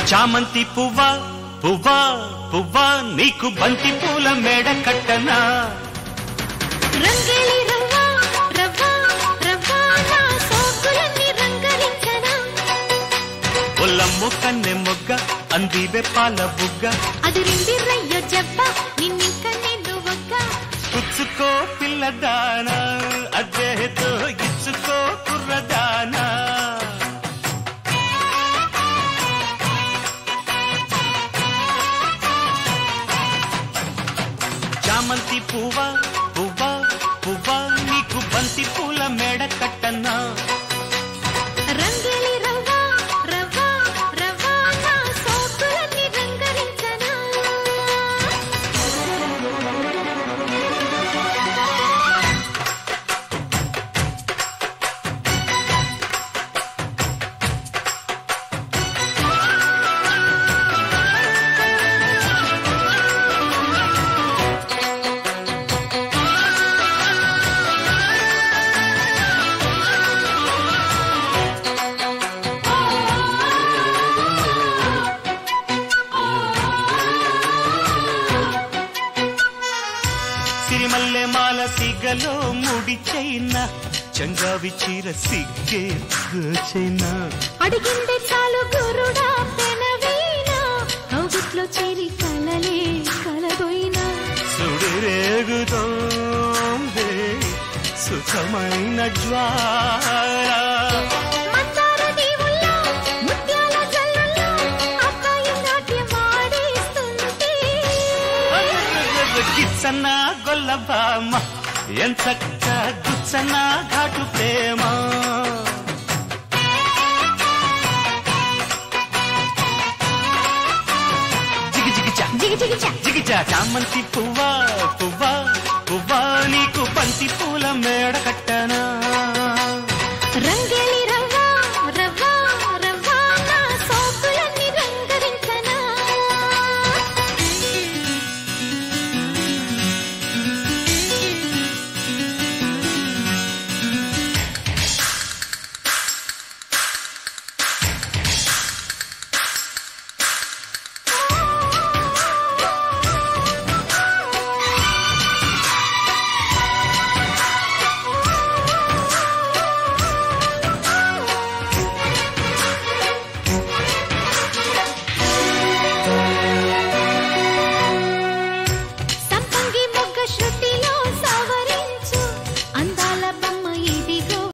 చామంతి పువ్వా పువ్వా పువ్వా నీకు బంతి పూల మేడ కట్టనా రంగేలి రవ్వ రవ్వ రవ్వ నా సోకులన్నీ రంగరించనా ఒల్లమ్ము కన్నె మొగ్గ అందివే పాల బుగ్గ అది రింది రయ్యో జబ్బ నిన్నింక నేను ఒక్క పుచ్చుకో పిల్లదానా అదేదో ఇచ్చుకో కుర్రదానా చామంతి పువ్వా పువ్వా పువ్వా నీకు బంతి పూల మేడ కట్టనా రంగేలి రవ్వ రవ్వ రవ్వ నా సోకులన్నీ రంగరించనా సిరిమల్లె మాల సిగలో ముడి చైనా చంగావి చీర సిగ్గే చైనా అడిగిందే చాలు గురుడా పెనవీనా కౌగిట్లో చేరి కలలే కలబోయినా సుడిరేగుతోంది సుఖమైన జ్వాల మందార దీవుల్లో ముత్యాల జల్లుల్లో అబ్బాయి నాట్యం ఆడేస్తుంటే గిచ్చన్న గొల్లబామ ఎంచక్క గుచ్చన్న ఘాటు ప్రేమ జిగి జిగి చా జిగి జిగి చా జిగిజా చామంతి పువ్వా పువ్వా పువ్వా నీకు బంతి పూల మేడ కట్టనా